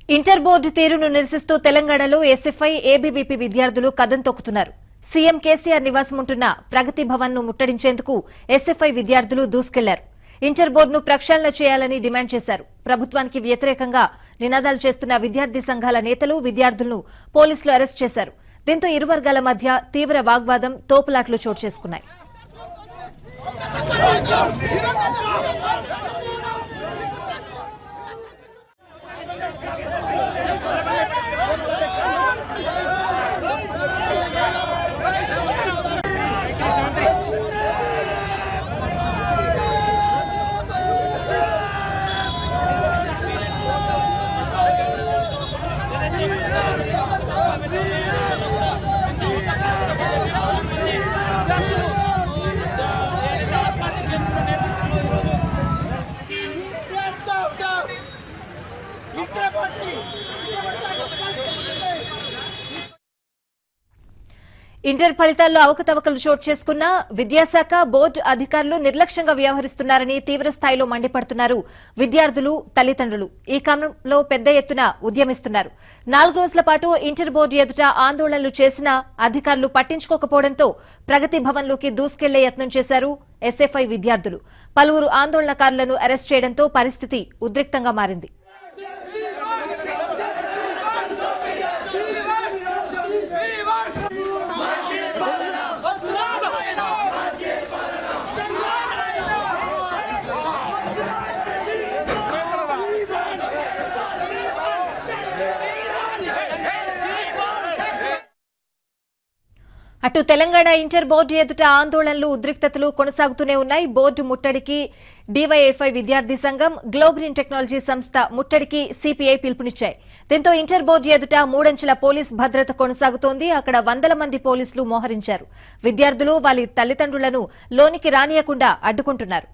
Inter board తీరును నిరసిస్తూ తెలంగాణలో ఎస్ఎఫ్ఐ ఏబీవీపీ విద్యార్థులు కదం తొక్కుతున్నారు సీఎం కేసీఆర్ నివాసం ఉంటున్న ప్రగతి భవన్ ను ముట్టడించేందుకు ఎస్ఎఫ్ఐ విద్యార్థులు దూసుకెళ్లారు ఇంటర్ బోర్డును ప్రక్షాళన చేయాలని డిమాండ్ చేశారు ప్రభుత్వానికి వ్యతిరేకంగా నినాదాలు చేస్తున్న విద్యార్థి సంఘాల నేతలు విద్యార్థులను పోలీసులు అరెస్ట్ చేశారు దీంతో ఇరు వర్గాల మధ్య తీవ్ర వాగ్వాదం తోపులాట్లు చోటు చేసుకున్నాయి ఇంటర్ ఫలితాల్లో అవకతవకలు చోటు చేసుకున్న విద్యాశాఖ బోర్డు అధికారులు నిర్లక్ష్యంగా వ్యవహరిస్తున్నారని తీవ్ర స్థాయిలో మండిపడుతున్నారు విద్యార్థులు తల్లిదండ్రులు ఈ క్రమంలో పెద్ద ఎత్తున ఉద్యమిస్తున్నారు నాలుగు రోజుల పాటు ఇంటర్ బోర్డు ఎదుట ఆందోళనలు చేసినా అధికారులు పట్టించుకోకపోవడంతో ప్రగతి భవన్లోకి దూసుకెళ్లే యత్నం చేశారు ఎస్ఎఫ్ఐ విద్యార్థులు పలువురు ఆందోళనకారులను అరెస్ట్ చేయడంతో పరిస్థితి ఉద్రిక్తంగా మారింది అటు తెలంగాణ ఇంటర్ బోర్డు ఎదుట ఆందోళనలు ఉద్రిక్తతలు కొనసాగుతూనే ఉన్నాయి బోర్డు ముట్టడికి డీవైఎఫ్ఐ విద్యార్థి సంఘం గ్లోబలిన్ టెక్నాలజీ సంస్థ ముట్టడికి సిపిఐ పిలుపునిచ్చాయి దీంతో ఇంటర్ బోర్డు ఎదుట మూడంచెల పోలీస్ భద్రత కొనసాగుతోంది అక్కడ వందల మంది పోలీసులు మోహరించారు విద్యార్థులు వాళ్ళ తల్లిదండ్రులను లోనికి రానియకుండా అడ్డుకుంటున్నారు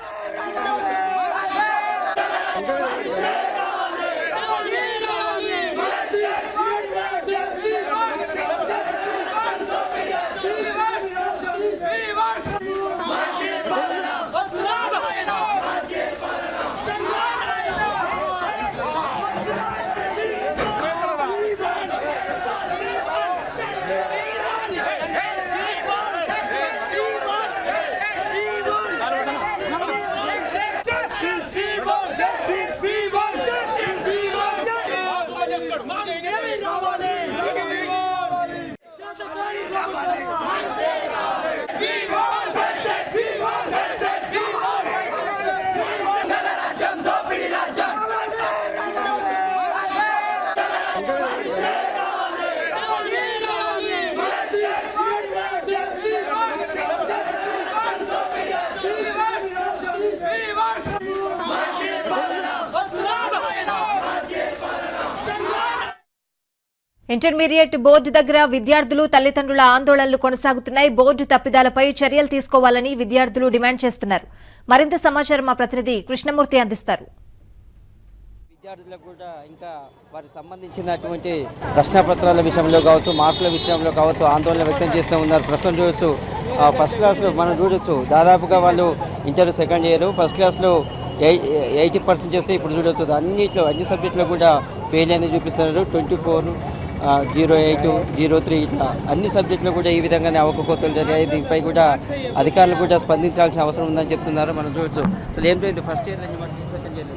ఇంటర్మీడియట్ బోర్డు దగ్గర విద్యార్థులు తల్లిదండ్రుల ఆందోళనలు కొనసాగుతున్నాయి బోర్డు తప్పిదాలపై చర్యలు తీసుకోవాలని విద్యార్థులు డిమాండ్ చేస్తున్నారు మరింత సమాచారం మా ప్రతినిధి కృష్ణమూర్తి అందిస్తారు విద్యార్థులకు కూడా ఇంకా వారికి సంబంధించినటువంటి ప్రశ్నపత్రాల విషయంలో కావచ్చు మార్కుల విషయంలో కావచ్చు ఆందోళన వ్యక్తం చేస్తూ ఉన్నారు ప్రస్తుతం చూడొచ్చు ఆ, ఫస్ట్ క్లాస్లో మనం చూడొచ్చు దాదాపుగా వాళ్ళు ఇంటర్ సెకండ్ ఇయర్ ఫస్ట్ క్లాస్లో ఎయి ఎయిటీ పర్సెంట్ చేస్తే ఇప్పుడు చూడొచ్చు అన్నిట్లో అన్ని సబ్జెక్టులో కూడా ఫెయిల్ అనేది చూపిస్తున్నారు twenty four zero eight zero three ఇట్లా అన్ని సబ్జెక్టులు కూడా ఈ విధంగానే అవకతవకలు జరిగాయి దీనిపై కూడా అధికారులు కూడా స్పందించాల్సిన అవసరం ఉందని చెప్తున్నారు మనం చూడొచ్చు అసలు ఏం లేదు ఫస్ట్ ఇయర్ నుంచి second year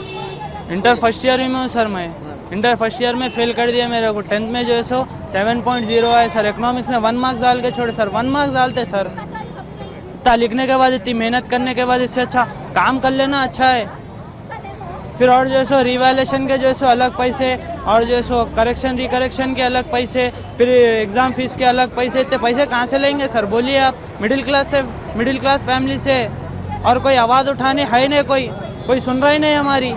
inter first year में हूँ सर मैं इंटर फर्स्ट ईयर में फेल कर दिया मेरे को टेंथ में जो है सो सेवन पॉइंट जीरो है सर इकोनॉमिक्स में वन मार्क्स डाल के छोड़े सर वन मार्क्स डालते सर इतना लिखने के बाद इतनी मेहनत करने के बाद इससे अच्छा काम कर लेना अच्छा है फिर और जो है सो रिवैल्यूएशन के जो है सो अलग पैसे और जो है सो करेक्शन रिकरेक्शन के अलग पैसे फिर एग्ज़ाम फीस के अलग पैसे इतने पैसे कहाँ से लेंगे सर बोलिए आप मिडिल क्लास से मिडिल क्लास फैमिली से और कोई आवाज़ उठाने है नहीं कोई कोई सुन रहा ही नहीं हमारी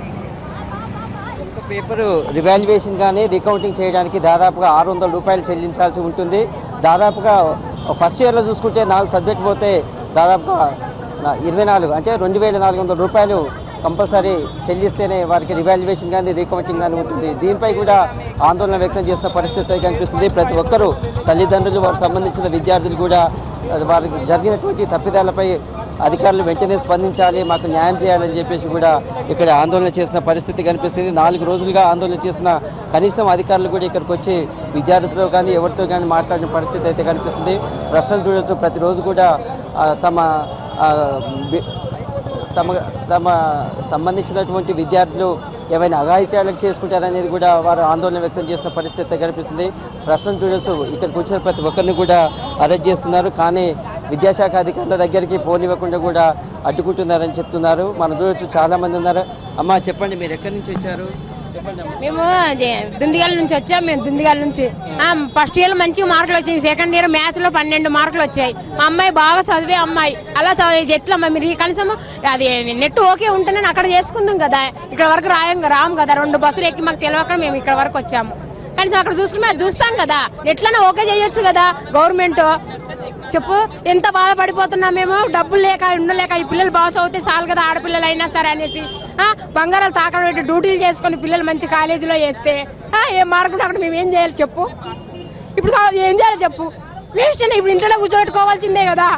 ఒక పేపర్ రివాల్యుయేషన్ కానీ రికౌంటింగ్ చేయడానికి దాదాపుగా ఆరు వందల రూపాయలు చెల్లించాల్సి ఉంటుంది దాదాపుగా ఫస్ట్ ఇయర్లో చూసుకుంటే నాలుగు సబ్జెక్ట్ పోతే దాదాపుగా నా- ఇరవై నాలుగు అంటే రెండు వేల నాలుగు వందల రూపాయలు కంపల్సరీ చెల్లిస్తేనే వారికి రివాల్యుయేషన్ కానీ రీకౌంటింగ్ కానీ ఉంటుంది దీనిపై కూడా ఆందోళన వ్యక్తం చేసిన పరిస్థితి అయితే కనిపిస్తుంది ప్రతి ఒక్కరూ తల్లిదండ్రులు వారికి సంబంధించిన విద్యార్థులు కూడా అది వారికి జరిగినటువంటి తప్పిదాలపై అధికారులు వెంటనే స్పందించాలి మాకు న్యాయం చేయాలని చెప్పేసి కూడా ఇక్కడ ఆందోళన చేసిన పరిస్థితి కనిపిస్తుంది నాలుగు రోజులుగా ఆందోళన చేసిన కనీసం అధికారులు కూడా ఇక్కడికి వచ్చి విద్యార్థులతో కానీ ఎవరితో కానీ మాట్లాడిన పరిస్థితి అయితే కనిపిస్తుంది ప్రశ్నలు చూడొచ్చు ప్రతిరోజు కూడా ఆ, తమ ఆ, వి- తమ తమ సంబంధించినటువంటి విద్యార్థులు ఏమైనా అఘాయిత్యాలకు చేసుకుంటారనేది కూడా వారు ఆందోళన వ్యక్తం చేసిన పరిస్థితి అయితే కనిపిస్తుంది ప్రస్తుతం చూడొచ్చు ఇక్కడికి వచ్చిన ప్రతి ఒక్కరిని కూడా అరెస్ట్ చేస్తున్నారు కానీ విద్యాశాఖ అధికారుల దగ్గరికి పోనివ్వకుండా కూడా అడ్డుకుంటున్నారని చెప్తున్నారు మనం చూడొచ్చు చాలా మంది ఉన్నారు అమ్మ చెప్పండి మీరు ఎక్కడి నుంచి వచ్చారు చెప్పండి అమ్మ. మేము అది దుందిగల్ నుంచి వచ్చాం మేము దుందిగల్ నుంచి ఆ, ఫస్ట్ ఇయర్ మంచి మార్కులు వచ్చినాయి సెకండ్ ఇయర్ మ్యాథ్స్ లో పన్నెండు మార్కులు వచ్చాయి ఆ అమ్మాయి బాగా చదివే అమ్మాయి అలా చదివే ఎట్లమ్మా మీరు ఈ కనీసం అది నెట్ ఓకే ఉంటేనే అక్కడ చేసుకుందాం కదా ఇక్కడ వరకు రాయం రాము కదా రెండు బస్సులు ఎక్కి మాకు తెలియక మేము ఇక్కడ వరకు వచ్చాము కనీసం అక్కడ చూసుకుని అది చూస్తాం కదా ఎట్లనే ఓకే చేయొచ్చు కదా గవర్నమెంట్ చెప్పు ఎంత బాధపడిపోతున్నాం మేము డబ్బులు లేక ఉండలేక ఈ పిల్లలు బాగా చదివితే చాలు కదా ఆడపిల్లలు అయినా సరే అనేసి ఆ, బంగారాలు తాకడం పెట్టి డ్యూటీలు చేసుకొని పిల్లలు మంచి కాలేజీలో వేస్తే ఆ, ఏం మార్గం అక్కడ మేము ఏం చేయాలి చెప్పు ఇప్పుడు చా- ఏం చేయాలి చెప్పు వేస్ట్ ఇప్పుడు ఇంట్లో కూర్చోబెట్టుకోవాల్సిందే కదా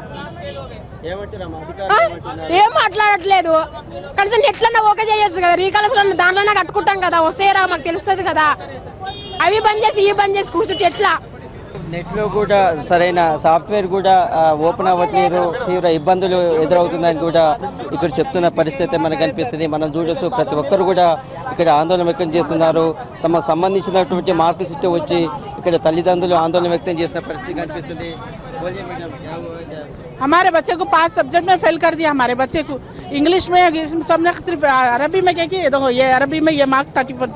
ఏమంటారమ్మా ఆ? అధికారులు ఏమంటున్నారు ఏం మాట్లాడట్లేదు కనీసం ఎట్లన్నా ఓకే చేయొచ్చు కదా రీకాలర్స్ దాంట్లోనే కట్టుకుంటాం కదా వస్తే రా మాకు తెలుస్తుంది కదా అవి బంద్ చేసి ఇవి బంద్ చేసి కూర్చుంటే ఎట్లా నెట్లో కూడా సరైన సాఫ్ట్వేర్ కూడా ఆ, ఓపెన్ అవ్వట్లేదు తీవ్ర ఇబ్బందులు ఎదురవుతుందని కూడా ఇక్కడ చెప్తున్న పరిస్థితి మనకు కనిపిస్తుంది మనం చూడొచ్చు ప్రతి ఒక్కరు కూడా ఇక్కడ ఆందోళన వ్యక్తం చేస్తున్నారు తమకు సంబంధించినటువంటి మార్కుల సిట్టు వచ్చి ఇక్కడ తల్లిదండ్రులు ఆందోళన వ్యక్తం చేసిన పరిస్థితి కనిపిస్తుంది బోలియే మేడం, క్యా హువా క్యా? हमारे बच्चे को पांच सब्जेक्ट में फेल कर दिया हमारे बच्चे को इंग्लिश में इसमें सबने सिर्फ अरबी में क्या किया ये देखो ये अरबी में ये मार्क्स थर्टी फोर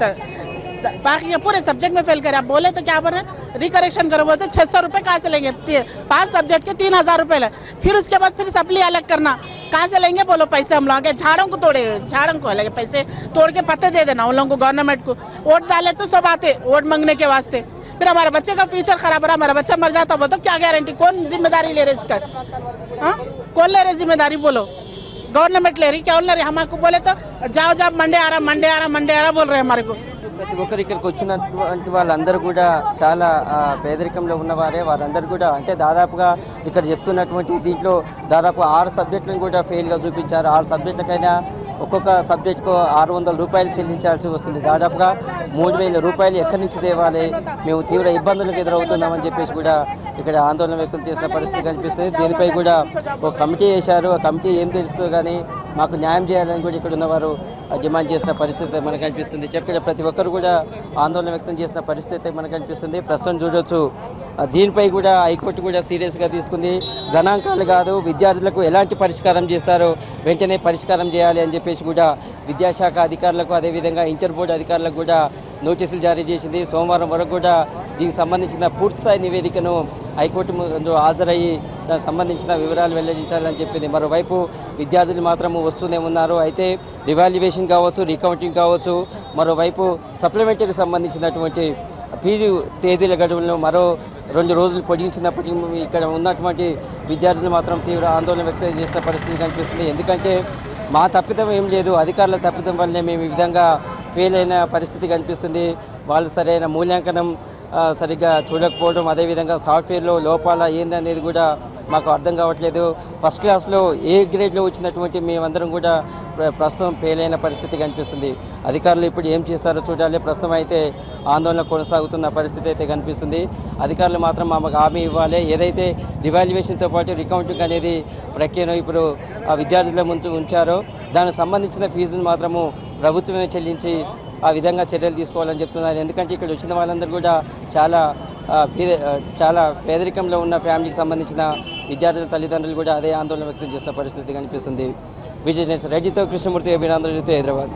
बाकी ये पूरे सब्जेक्ट में फेल करे आप बोले तो क्या बोल रहे हैं रिकरेक्शन करो बोले तो छह सौ रुपये कहाँ से लेंगे ती- पांच सब्जेक्ट के तीन हजार रुपये ले फिर उसके बाद फिर सप्ली अलग करना कहाँ से लेंगे बोलो पैसे हम लोग आगे झाड़ों को तोड़े झाड़ों को लगे पैसे तोड़ के पत्ते दे देना उन लोगों को गवर्नमेंट को वोट डाले तो सब आते वोट मांगने के वास्ते फिर हमारे बच्चे का फ्यूचर खराब हो रहा हमारा बच्चा मर जाता वो तो क्या गारंटी कौन जिम्मेदारी ले रहे इसका हाँ? कौन ले रहे जिम्मेदारी बोलो गवर्नमेंट ले रही क्या ले रही हमको बोले तो जाओ जाओ मंडे आ रहा मंडे आ रहा मंडे आ रहा बोल रहे हैं हमारे को ప్రతి ఒక్కరు ఇక్కడికి వచ్చినటువంటి వాళ్ళందరూ కూడా చాలా ఆ, పేదరికంలో ఉన్నవారే వారందరూ కూడా అంటే దాదాపుగా ఇక్కడ చెప్తున్నటువంటి దీంట్లో దాదాపు ఆరు సబ్జెక్టులను కూడా ఫెయిల్గా చూపించారు ఆరు సబ్జెక్టులకైనా ఒక్కొక్క సబ్జెక్టుకు ఆరు వందల రూపాయలు చెల్లించాల్సి వస్తుంది దాదాపుగా మూడు వేల రూపాయలు ఎక్కడి నుంచి తేవాలి మేము తీవ్ర ఇబ్బందులకు ఎదురవుతున్నామని చెప్పేసి కూడా ఇక్కడ ఆందోళన వ్యక్తం చేసిన పరిస్థితి కనిపిస్తుంది దీనిపై కూడా ఒక కమిటీ వేశారు ఆ కమిటీ ఏం తెలుస్తుందో కానీ మాకు న్యాయం చేయాలని కూడా ఇక్కడ ఉన్నవారు ఆ, డిమాండ్ చేసిన పరిస్థితి మనకు కనిపిస్తుంది ఇక్కడ ప్రతి ఒక్కరు కూడా ఆందోళన వ్యక్తం చేసిన పరిస్థితి మనకు కనిపిస్తుంది ప్రస్తుతం చూడొచ్చు ఆ, దీనిపై కూడా హైకోర్టు కూడా సీరియస్గా తీసుకుంది గణాంకాలు కాదు విద్యార్థులకు ఎలాంటి పరిష్కారం చేస్తారో వెంటనే పరిష్కారం చేయాలి అని చెప్పేసి కూడా విద్యాశాఖ అధికారులకు అదేవిధంగా ఇంటర్ బోర్డు అధికారులకు కూడా నోటీసులు జారీ చేసింది సోమవారం వరకు కూడా దీనికి సంబంధించిన పూర్తిస్థాయి నివేదికను హైకోర్టు ముందు హాజరయ్యి దానికి సంబంధించిన వివరాలు వెల్లడించాలని చెప్పింది మరోవైపు విద్యార్థులు మాత్రము వస్తూనే ఉన్నారు అయితే రివాల్యుయేషన్ కావచ్చు రికౌంటింగ్ కావచ్చు మరోవైపు సప్లిమెంటరీకి సంబంధించినటువంటి పీజీ తేదీల గడువులను మరో రెండు రోజులు పొడిగించినప్పటికీ ఇక్కడ ఉన్నటువంటి విద్యార్థులు మాత్రం తీవ్ర ఆందోళన వ్యక్తం చేసిన పరిస్థితి కనిపిస్తుంది ఎందుకంటే మా తప్పిదం ఏం లేదు అధికారుల తప్పిదం వల్లనే మేము ఈ విధంగా ఫెయిల్ అయిన పరిస్థితి కనిపిస్తుంది వాళ్ళు సరైన మూల్యాంకనం ఆ, సరిగ్గా చూడకపోవడం అదేవిధంగా సాఫ్ట్వేర్లో లోపాల ఏందనేది కూడా మాకు అర్థం కావట్లేదు ఫస్ట్ క్లాస్లో ఏ గ్రేడ్లో వచ్చినటువంటి మేమందరం కూడా ప్ర- ప్రస్తుతం ఫెయిల్ అయిన పరిస్థితి కనిపిస్తుంది అధికారులు ఇప్పుడు ఏం చేస్తారో చూడాలి ప్రస్తుతం అయితే ఆందోళన కొనసాగుతున్న పరిస్థితి అయితే కనిపిస్తుంది అధికారులు మాత్రం మాకు హామీ ఇవ్వాలి ఏదైతే రివాల్యుయేషన్తో పాటు రికౌంటింగ్ అనేది ప్రక్రియను ఇప్పుడు ఆ విద్యార్థుల ముందు ఉంచారో దానికి సంబంధించిన ఫీజును మాత్రము ప్రభుత్వమే చెల్లించి ఆ విధంగా చర్యలు తీసుకోవాలని చెప్తున్నారు ఎందుకంటే ఇక్కడ వచ్చిన వాళ్ళందరూ కూడా చాలా ఆ, పేద ఆ, చాలా పేదరికంలో ఉన్న ఫ్యామిలీకి సంబంధించిన విద్యార్థుల తల్లిదండ్రులు కూడా అదే ఆందోళన వ్యక్తం చేసిన పరిస్థితి కనిపిస్తుంది విజయ్ నెక్స్ట్ రెడ్డితో కృష్ణమూర్తి అభినందనలతో హైదరాబాద్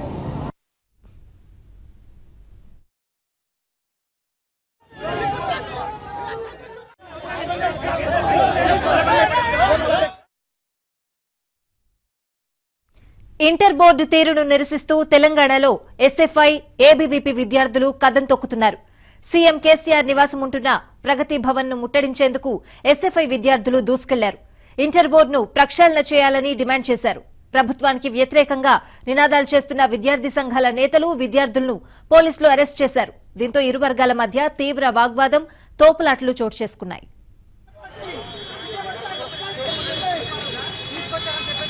ఇంటర్ బోర్డు తీరును నిరసిస్తూ తెలంగాణలో ఎస్ఎఫ్ఐ ఏబీవీపీ విద్యార్థులు కదం తొక్కుతున్నారు సీఎం కేసీఆర్ నివాసం ఉంటున్న ప్రగతి భవన్ ను ముట్టడించేందుకు ఎస్ఎఫ్ఐ విద్యార్థులు దూసుకెళ్లారు ఇంటర్ బోర్డును ప్రక్షాళన చేయాలని డిమాండ్ చేశారు ప్రభుత్వానికి వ్యతిరేకంగా నినాదాలు చేస్తున్న విద్యార్థి సంఘాల నేతలు విద్యార్థులను పోలీసులు అరెస్ట్ చేశారు దీంతో ఇరు వర్గాల మధ్య తీవ్ర వాగ్వాదం తోపులాట్లు చోటు చేసుకున్నాయి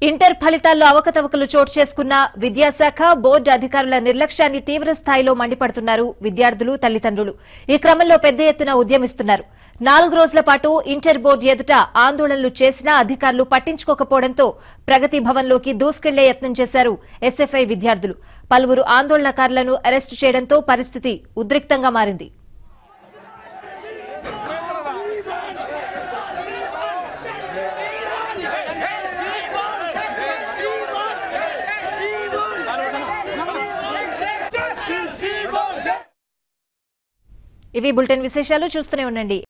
ఇంటర్ ఫలితాల్లో అవకతవకలు చోటు చేసుకున్న విద్యాశాఖ బోర్డు అధికారుల నిర్లక్ష్యాన్ని తీవ్ర స్థాయిలో మండిపడుతున్నారు విద్యార్థులు తల్లిదండ్రులు ఈ క్రమంలో పెద్ద ఎత్తున ఉద్యమిస్తున్నారు నాలుగు రోజుల పాటు ఇంటర్ బోర్డు ఎదుట ఆందోళనలు చేసినా అధికారులు పట్టించుకోకపోవడంతో ప్రగతి భవన్లోకి దూసుకెళ్లే యత్నం చేశారు ఎస్ఎఫ్ఐ విద్యార్థులు పలువురు ఆందోళనకారులను అరెస్టు చేయడంతో పరిస్థితి ఉద్రిక్తంగా మారింది ఇవి బులెటిన్ విశేషాలు చూస్తూనే ఉండండి